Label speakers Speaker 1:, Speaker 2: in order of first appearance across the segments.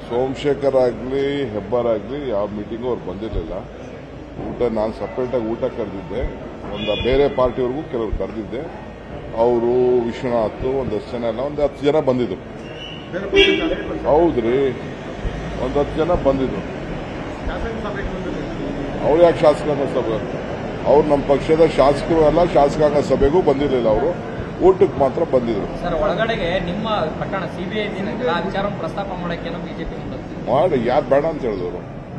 Speaker 1: ಸೋಮಶೇಖರ್ ಆಗಲಿ ಹೆಬ್ಬಾರ್ ಆಗಲಿ ಯಾವ ಮೀಟಿಂಗು ಅವ್ರು ಬಂದಿರಲಿಲ್ಲ ಊಟ ನಾನು ಸಪ್ರೇಟಾಗಿ ಊಟ ಕರೆದಿದ್ದೆ ಒಂದು ಬೇರೆ ಪಾರ್ಟಿಯವ್ರಿಗೂ ಕೆಲವರು ಕರೆದಿದ್ದೆ ಅವರು ವಿಶ್ವನಾಥ್ ಒಂದಷ್ಟು ಜನ ಎಲ್ಲ ಒಂದು ಹತ್ತು ಜನ ಬಂದಿದ್ರು
Speaker 2: ಬೇರೆ ಪಕ್ಷದ ಅಲೆ
Speaker 1: ಹೌದ್ರಿ ಒಂದು ಹತ್ತು ಜನ ಬಂದಿದ್ರು
Speaker 2: ಶಾಸನ ಸಭೆಗೆ ಬಂದಿದೆ
Speaker 1: ಅವ್ರು ಯಾಕೆ ಶಾಸಕಾಂಗ ಸಭೆ ಅವ್ರು ನಮ್ಮ ಪಕ್ಷದ ಶಾಸಕರು ಅಲ್ಲ ಶಾಸಕಾಂಗ ಸಭೆಗೂ ಬಂದಿರಲಿಲ್ಲ ಅವರು ಊಟಕ್ಕೆ ಮಾತ್ರ ಬಂದಿದ್ರು
Speaker 3: ಸರ್ ಒಳಗಡೆಗೆ ನಿಮ್ಮ ಪ್ರಕರಣ ಸಿಬಿಐ ಆ ವಿಚಾರ ಪ್ರಸ್ತಾಪ ಮಾಡಕ್ಕೆ ಬಿಜೆಪಿ ಮುಂದೆ
Speaker 1: ಮಾಡಿ ಯಾರು ಬೇಡ ಅಂತ ಹೇಳಿದವರು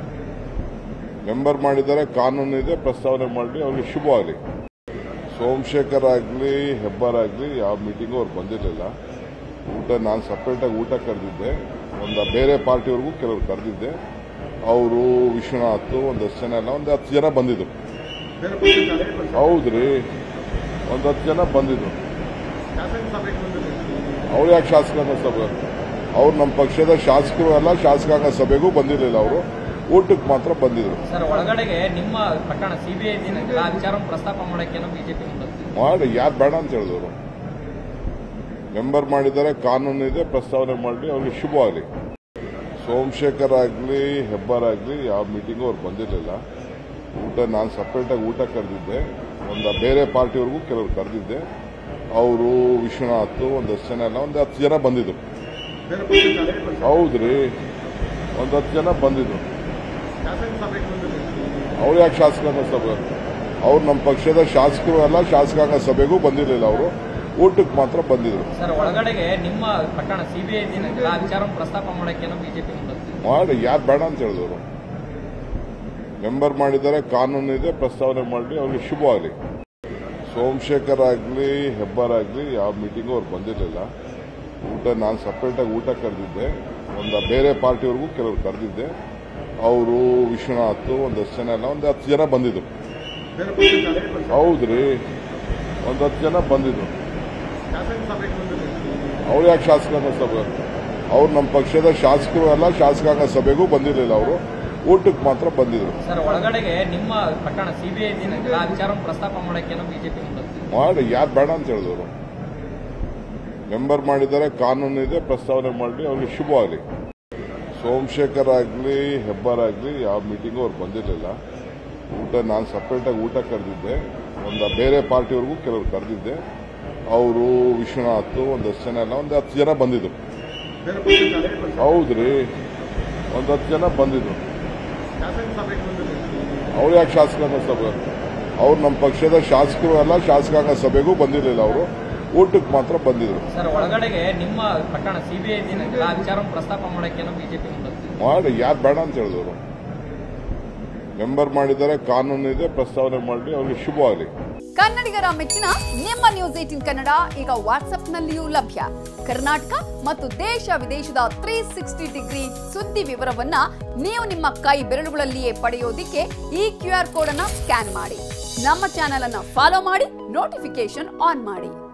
Speaker 1: ಮೆಂಬರ್ ಮಾಡಿದ್ದಾರೆ ಕಾನೂನು ಇದೆ ಪ್ರಸ್ತಾವನೆ ಮಾಡಿ ಅವ್ರಿಗೆ ಶುಭವಾಗಲಿ ಸೋಮಶೇಖರ್ ಆಗಲಿ ಹೆಬ್ಬಾರ್ ಆಗಲಿ ಯಾವ ಮೀಟಿಂಗು ಅವ್ರು ಬಂದಿರಲಿಲ್ಲ ಊಟ ನಾನು ಸಪ್ರೇಟಾಗಿ ಊಟ ಕರೆದಿದ್ದೆ ಒಂದು ಬೇರೆ ಪಾರ್ಟಿಯವ್ರಿಗೂ ಕೆಲವರು ಕರೆದಿದ್ದೆ ಅವರು ವಿಶ್ವನಾಥ್ ಒಂದಷ್ಟು ಜನ ಎಲ್ಲ ಒಂದು ಹತ್ತು ಜನ ಬಂದಿದ್ರು
Speaker 2: ಬೇರೆ ಪಕ್ಷದ ಅಲೆ
Speaker 1: ಹೌದ್ರಿ ಒಂದು ಹತ್ತು ಜನ ಬಂದಿದ್ರು
Speaker 2: ಶಾಸನ ಸಭೆಗೆ ಬಂದಿದೆ
Speaker 1: ಅವ್ರು ಯಾಕೆ ಶಾಸಕಾಂಗ ಸಭೆ ಅವ್ರು ನಮ್ಮ ಪಕ್ಷದ ಶಾಸಕರು ಅಲ್ಲ ಶಾಸಕಾಂಗ ಸಭೆಗೂ ಬಂದಿರಲಿಲ್ಲ ಅವರು ಊಟಕ್ಕೆ ಮಾತ್ರ ಬಂದಿದ್ರು
Speaker 3: ಸರ್ ಒಳಗಡೆಗೆ ನಿಮ್ಮ ಪ್ರಕರಣ ಸಿಬಿಐ ಆ ವಿಚಾರ ಪ್ರಸ್ತಾಪ ಮಾಡಕ್ಕೆ ಬಿಜೆಪಿ ಮುಂದೆ
Speaker 1: ಮಾಡಿ ಯಾರು ಬೇಡ ಅಂತ ಹೇಳಿದವರು ಮೆಂಬರ್ ಮಾಡಿದ್ದಾರೆ ಕಾನೂನು ಇದೆ ಪ್ರಸ್ತಾವನೆ ಮಾಡಿ ಅವ್ರಿಗೆ ಶುಭವಾಗಲಿ ಸೋಮಶೇಖರ್ ಆಗಲಿ ಹೆಬ್ಬಾರ್ ಆಗಲಿ ಯಾವ ಮೀಟಿಂಗು ಅವ್ರು ಬಂದಿರಲಿಲ್ಲ ಊಟ ನಾನು ಸಪ್ರೇಟಾಗಿ ಊಟ ಕರೆದಿದ್ದೆ ಒಂದು ಬೇರೆ ಪಾರ್ಟಿಯವ್ರಿಗೂ ಕೆಲವರು ಕರೆದಿದ್ದೆ ಅವರು ವಿಶ್ವನಾಥ್ ಒಂದಷ್ಟು ಜನ ಎಲ್ಲ ಒಂದು ಹತ್ತು ಜನ ಬಂದಿದ್ರು
Speaker 2: ಬೇರೆ ಪಕ್ಷದ ಅಲೆ
Speaker 1: ಹೌದ್ರಿ ಒಂದು ಹತ್ತು ಜನ ಬಂದಿದ್ರು
Speaker 2: ಶಾಸನ ಸಭೆಗೆ ಬಂದಿದೆ
Speaker 1: ಅವ್ರು ಯಾಕೆ ಶಾಸಕಾಂಗ ಸಭೆ ಅವ್ರು ನಮ್ಮ ಪಕ್ಷದ ಶಾಸಕರು ಅಲ್ಲ ಶಾಸಕಾಂಗ ಸಭೆಗೂ ಬಂದಿರಲಿಲ್ಲ ಅವರು ಊಟಕ್ಕೆ ಮಾತ್ರ ಬಂದಿದ್ರು
Speaker 3: ಸರ್ ಒಳಗಡೆಗೆ ನಿಮ್ಮ ಪ್ರಕರಣ ಸಿಬಿಐ ಆ ವಿಚಾರ ಪ್ರಸ್ತಾಪ ಮಾಡಕ್ಕೆ ಬಿಜೆಪಿ ಮುಂದೆ
Speaker 1: ಮಾಡಿ ಯಾರು ಬೇಡ ಅಂತ ಹೇಳಿದವರು ಮೆಂಬರ್ ಮಾಡಿದ್ದಾರೆ ಕಾನೂನು ಇದೆ ಪ್ರಸ್ತಾವನೆ ಮಾಡಿ ಅವ್ರಿಗೆ ಶುಭವಾಗಲಿ ಸೋಮಶೇಖರ್ ಆಗಲಿ ಹೆಬ್ಬಾರ್ ಆಗಲಿ ಯಾವ ಮೀಟಿಂಗು ಅವ್ರು ಬಂದಿರಲಿಲ್ಲ ಊಟ ನಾನು ಸಪ್ರೇಟಾಗಿ ಊಟ ಕರೆದಿದ್ದೆ ಒಂದು ಬೇರೆ ಪಾರ್ಟಿಯವ್ರಿಗೂ ಕೆಲವರು ಕರೆದಿದ್ದೆ ಅವರು ವಿಶ್ವನಾಥ್ ಒಂದಷ್ಟು ಜನ ಎಲ್ಲ ಒಂದು ಹತ್ತು ಜನ ಬಂದಿದ್ರು
Speaker 2: ಬೇರೆ ಪಕ್ಷದ ಅಲೆ
Speaker 1: ಹೌದ್ರಿ ಒಂದು ಹತ್ತು ಜನ ಬಂದಿದ್ರು
Speaker 2: ಶಾಸನ ಸಭೆಗೆ ಬಂದಿದೆ
Speaker 1: ಅವ್ರು ಯಾಕೆ ಶಾಸಕಾಂಗ ಸಭೆ ಅವ್ರು ನಮ್ಮ ಪಕ್ಷದ ಶಾಸಕರು ಅಲ್ಲ ಶಾಸಕಾಂಗ ಸಭೆಗೂ ಬಂದಿರಲಿಲ್ಲ ಅವರು ಊಟಕ್ಕೆ ಮಾತ್ರ ಬಂದಿದ್ರು
Speaker 3: ಸರ್ ಒಳಗಡೆಗೆ ನಿಮ್ಮ ಪ್ರಕರಣ ಸಿಬಿಐ ಆ ವಿಚಾರ ಪ್ರಸ್ತಾಪ ಮಾಡಕ್ಕೆ ಬಿಜೆಪಿ ಮುಂದೆ
Speaker 1: ಮಾಡಿ ಯಾರು ಬೇಡ ಅಂತ ಹೇಳಿದವರು ಮೆಂಬರ್ ಮಾಡಿದ್ದಾರೆ ಕಾನೂನು ಇದೆ ಪ್ರಸ್ತಾವನೆ ಮಾಡಿ ಅವ್ರಿಗೆ ಶುಭವಾಗಲಿ ಸೋಮಶೇಖರ್ ಆಗಲಿ ಹೆಬ್ಬಾರ್ ಆಗಲಿ ಯಾವ ಮೀಟಿಂಗು ಅವ್ರು ಬಂದಿರಲಿಲ್ಲ ಊಟ ನಾನು ಸಪ್ರೇಟಾಗಿ ಊಟ ಕರೆದಿದ್ದೆ ಒಂದು ಬೇರೆ ಪಾರ್ಟಿಯವ್ರಿಗೂ ಕೆಲವರು ಕರೆದಿದ್ದೆ ಅವರು ವಿಶ್ವನಾಥ್ ಒಂದಷ್ಟು ಜನ ಎಲ್ಲ ಒಂದು ಹತ್ತು ಜನ ಬಂದಿದ್ರು
Speaker 2: ಬೇರೆ ಪಕ್ಷದ ಅಲೆ
Speaker 1: ಹೌದ್ರಿ ಒಂದು ಹತ್ತು ಜನ ಬಂದಿದ್ರು
Speaker 2: ಶಾಸನ ಸಭೆಗೆ ಬಂದಿದೆ
Speaker 1: ಅವ್ರು ಯಾಕೆ ಶಾಸಕಾಂಗ ಸಭೆ ಅವ್ರು ನಮ್ಮ ಪಕ್ಷದ ಶಾಸಕರು ಅಲ್ಲ ಶಾಸಕಾಂಗ ಸಭೆಗೂ ಬಂದಿರಲಿಲ್ಲ ಅವರು ಊಟಕ್ಕೆ ಮಾತ್ರ ಬಂದಿದ್ರು
Speaker 3: ಸರ್ ಒಳಗಡೆಗೆ ನಿಮ್ಮ ಪ್ರಕರಣ ಸಿಬಿಐ ಆ ವಿಚಾರ ಪ್ರಸ್ತಾಪ ಮಾಡಕ್ಕೆ ಬಿಜೆಪಿ ಮುಂದೆ
Speaker 1: ಮಾಡಿ ಯಾರು ಬೇಡ ಅಂತ ಹೇಳಿದವರು ಮೆಂಬರ್ ಮಾಡಿದ್ದಾರೆ ಕಾನೂನು ಇದೆ ಪ್ರಸ್ತಾವನೆ ಮಾಡಿ ಅವ್ರಿಗೆ ಶುಭವಾಗಲಿ
Speaker 4: ಕನ್ನಡಿಗರ ಮೆಚ್ಚಿನ ನಿಮ್ಮ ನ್ಯೂಸ್ ಏಟಿನ್ ಕನ್ನಡ ಈಗ ವಾಟ್ಸ್ಆಪ್ನಲ್ಲಿಯೂ ಲಭ್ಯ ಕರ್ನಾಟಕ ಮತ್ತು ದೇಶ ವಿದೇಶದ ತ್ರೀ ಸಿಕ್ಸ್ಟಿ ಡಿಗ್ರಿ ಸುದ್ದಿ ವಿವರವನ್ನ ನೀವು ನಿಮ್ಮ ಕೈ ಬೆರಳುಗಳಲ್ಲಿಯೇ ಪಡೆಯೋದಿಕ್ಕೆ ಈ ಕ್ಯೂ ಆರ್ ಕೋಡ್ ಅನ್ನ ಸ್ಕ್ಯಾನ್ ಮಾಡಿ ನಮ್ಮ ಚಾನೆಲ್ ಅನ್ನ ಫಾಲೋ ಮಾಡಿ ನೋಟಿಫಿಕೇಶನ್ ಆನ್ ಮಾಡಿ